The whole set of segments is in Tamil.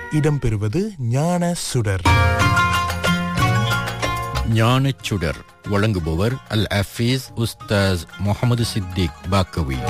இடம்பெறுவது ஞான சுடர் ஞானச் சுடர் வழங்குபவர் அல் அஃபீஸ் உஸ்தாஸ் முகமது சித்திக் பாக்கவி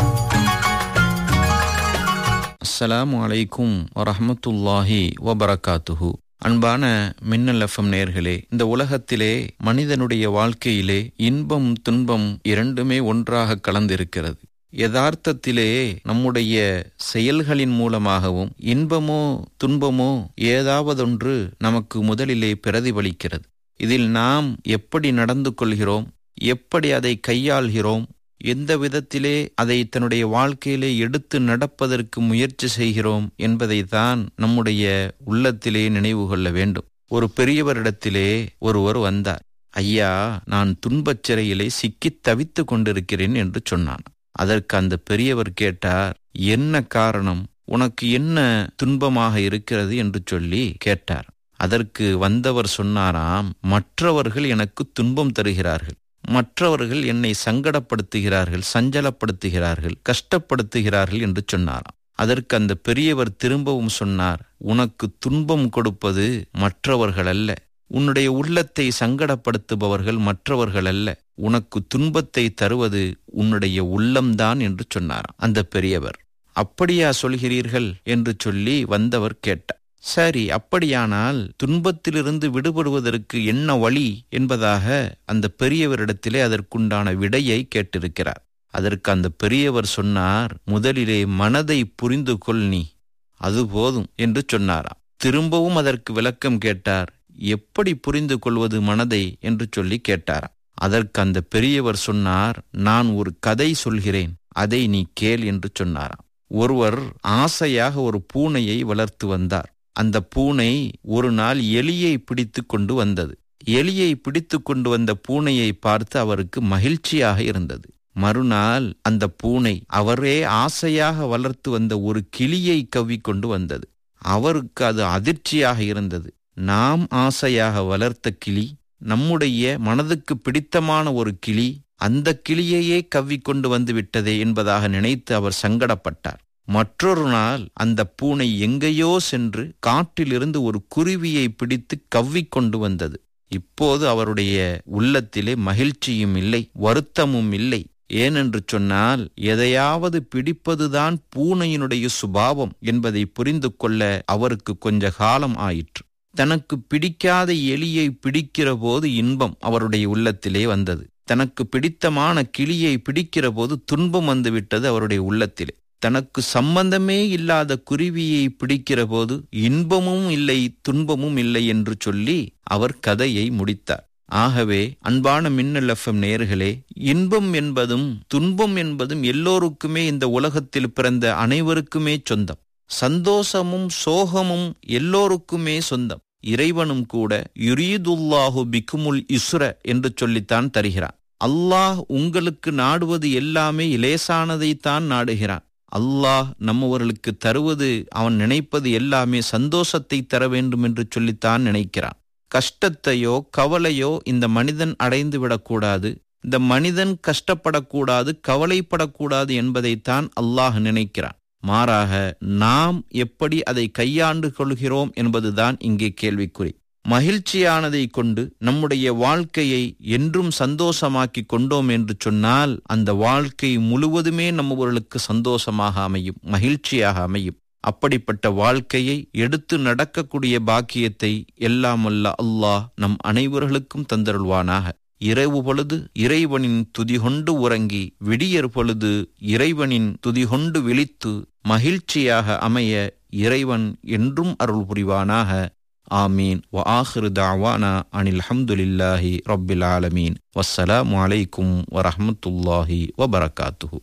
அஸ்ஸலாமு அலைக்கும் வரஹமத்துல்லாஹி வபரகாத்துஹு அன்பான மின்னல் எஃப்எம் நேர்களே இந்த உலகத்திலே மனிதனுடைய வாழ்க்கையிலே இன்பம் துன்பம் இரண்டுமே ஒன்றாக கலந்திருக்கிறது யதார்த்தத்திலே நம்முடைய செயல்களின் மூலமாகவும் இன்பமோ துன்பமோ ஏதாவதொன்று நமக்கு முதலிலே பிரதிபலிக்கிறது இதில் நாம் எப்படி நடந்து கொள்கிறோம் எப்படி அதை கையாள்கிறோம் எந்த விதத்திலே அதை தன்னுடைய வாழ்க்கையிலே எடுத்து நடப்பதற்கு முயற்சி செய்கிறோம் என்பதை தான் நம்முடைய உள்ளத்திலே நினைவு கொள்ள வேண்டும் ஒரு பெரியவரிடத்திலே ஒருவர் வந்தார் ஐயா நான் துன்பச் சிறையிலே சிக்கித் தவித்துக் கொண்டிருக்கிறேன் என்று சொன்னான் அதற்கு அந்த பெரியவர் கேட்டார் என்ன காரணம் உனக்கு என்ன துன்பமாக இருக்கிறது என்று சொல்லி கேட்டார் அதற்கு வந்தவர் சொன்னாராம் மற்றவர்கள் எனக்கு துன்பம் தருகிறார்கள் மற்றவர்கள் என்னை சங்கடப்படுத்துகிறார்கள் சஞ்சலப்படுத்துகிறார்கள் கஷ்டப்படுத்துகிறார்கள் என்று சொன்னாராம் அதற்கு அந்த பெரியவர் திரும்பவும் சொன்னார் உனக்கு துன்பம் கொடுப்பது மற்றவர்கள் அல்ல உன்னுடைய உள்ளத்தை சங்கடப்படுத்துபவர்கள் மற்றவர்கள் அல்ல உனக்கு துன்பத்தை தருவது உன்னுடைய உள்ளம்தான் என்று சொன்னாராம் அந்த பெரியவர் அப்படியா சொல்கிறீர்கள் என்று சொல்லி வந்தவர் கேட்டார் சரி அப்படியானால் துன்பத்திலிருந்து விடுபடுவதற்கு என்ன வழி என்பதாக அந்த பெரியவரிடத்திலே அதற்குண்டான விடையை கேட்டிருக்கிறார் அதற்கு அந்த பெரியவர் சொன்னார் முதலிலே மனதை புரிந்து கொள் நீ அது போதும் என்று சொன்னாராம் திரும்பவும் அதற்கு விளக்கம் கேட்டார் எப்படி புரிந்து கொள்வது மனதை என்று சொல்லி கேட்டாராம் அதற்கு அந்த பெரியவர் சொன்னார் நான் ஒரு கதை சொல்கிறேன் அதை நீ கேள் என்று சொன்னாராம் ஒருவர் ஆசையாக ஒரு பூனையை வளர்த்து வந்தார் அந்த பூனை ஒரு நாள் எலியை பிடித்து கொண்டு வந்தது எலியை பிடித்து கொண்டு வந்த பூனையை பார்த்து அவருக்கு மகிழ்ச்சியாக இருந்தது மறுநாள் அந்த பூனை அவரே ஆசையாக வளர்த்து வந்த ஒரு கிளியை கவ்விக்கொண்டு வந்தது அவருக்கு அது அதிர்ச்சியாக இருந்தது நாம் ஆசையாக வளர்த்த கிளி நம்முடைய மனதுக்கு பிடித்தமான ஒரு கிளி அந்த கிளியையே கவ்விக்கொண்டு வந்து விட்டதே என்பதாக நினைத்து அவர் சங்கடப்பட்டார் மற்றொரு நாள் அந்த பூனை எங்கேயோ சென்று காட்டிலிருந்து ஒரு குருவியை பிடித்து கவ்விக்கொண்டு வந்தது இப்போது அவருடைய உள்ளத்திலே மகிழ்ச்சியும் இல்லை வருத்தமும் இல்லை ஏனென்று சொன்னால் எதையாவது பிடிப்பதுதான் பூனையினுடைய சுபாவம் என்பதை புரிந்து கொள்ள அவருக்கு கொஞ்ச காலம் ஆயிற்று தனக்கு பிடிக்காத எலியை பிடிக்கிற போது இன்பம் அவருடைய உள்ளத்திலே வந்தது தனக்கு பிடித்தமான கிளியை பிடிக்கிற போது துன்பம் வந்துவிட்டது அவருடைய உள்ளத்திலே தனக்கு சம்பந்தமே இல்லாத குருவியை பிடிக்கிற போது இன்பமும் இல்லை துன்பமும் இல்லை என்று சொல்லி அவர் கதையை முடித்தார் ஆகவே அன்பான மின்னல் எஃப்எம் நேர்களே இன்பம் என்பதும் துன்பம் என்பதும் எல்லோருக்குமே இந்த உலகத்தில் பிறந்த அனைவருக்குமே சொந்தம் சந்தோஷமும் சோகமும் எல்லோருக்குமே சொந்தம் இறைவனும் கூட யுரீதுல்லாஹு பிக்குமுல் இசுர என்று சொல்லித்தான் தருகிறான் அல்லாஹ் உங்களுக்கு நாடுவது எல்லாமே இலேசானதைத்தான் நாடுகிறான் அல்லாஹ் நம்மவர்களுக்கு தருவது அவன் நினைப்பது எல்லாமே சந்தோஷத்தை தர வேண்டும் என்று சொல்லித்தான் நினைக்கிறான் கஷ்டத்தையோ கவலையோ இந்த மனிதன் அடைந்து விடக்கூடாது இந்த மனிதன் கஷ்டப்படக்கூடாது கவலைப்படக்கூடாது என்பதைத்தான் அல்லாஹ் நினைக்கிறான் மாறாக நாம் எப்படி அதை கையாண்டு கொள்கிறோம் என்பதுதான் இங்கே கேள்விக்குறி மகிழ்ச்சியானதை கொண்டு நம்முடைய வாழ்க்கையை என்றும் சந்தோஷமாக்கி கொண்டோம் என்று சொன்னால் அந்த வாழ்க்கை முழுவதுமே நம்மவர்களுக்கு சந்தோஷமாக அமையும் மகிழ்ச்சியாக அமையும் அப்படிப்பட்ட வாழ்க்கையை எடுத்து நடக்கக்கூடிய பாக்கியத்தை எல்லாம் அல்ல அல்லாஹ் நம் அனைவர்களுக்கும் தந்தருள்வானாக இரவு பொழுது இறைவனின் துதிகொண்டு உறங்கி விடியற் பொழுது இறைவனின் துதிகொண்டு விழித்து மகிழ்ச்சியாக அமைய இறைவன் என்றும் அருள் புரிவானாக ஆமீன் வ ஆஹிரு தாவானா அனில் ஹம்துலில்லாஹி ரப்பில் ஆலமீன் வஸ்ஸலாமு அலைக்கும் வரஹமத்துல்லாஹி வபரகாத்துஹு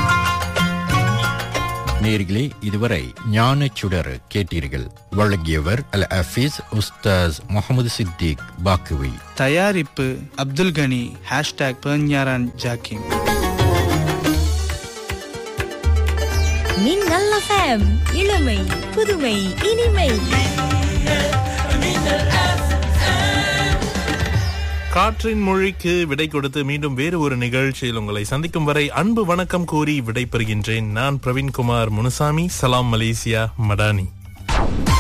நேர்களே இதுவரை ஞானச் சுடர் கேட்டீர்கள் வழங்கியவர் அல் அஃபீஸ் உஸ்தாஸ் முகமது சித்திக் பாக்குவி தயாரிப்பு அப்துல் கனி ஹேஷ்டாக் பெர்ஞாரான் ஜாக்கிம் மின்னல் எஃப்எம் இளமை புதுமை இனிமை காற்றின் மொழிக்கு விடை கொடுத்து மீண்டும் வேறு ஒரு நிகழ்ச்சியில் உங்களை சந்திக்கும் வரை அன்பு வணக்கம் கூறி விடை பெறுகின்றேன் நான் பிரவீன்குமார் முனுசாமி சலாம் மலேசியா மடானி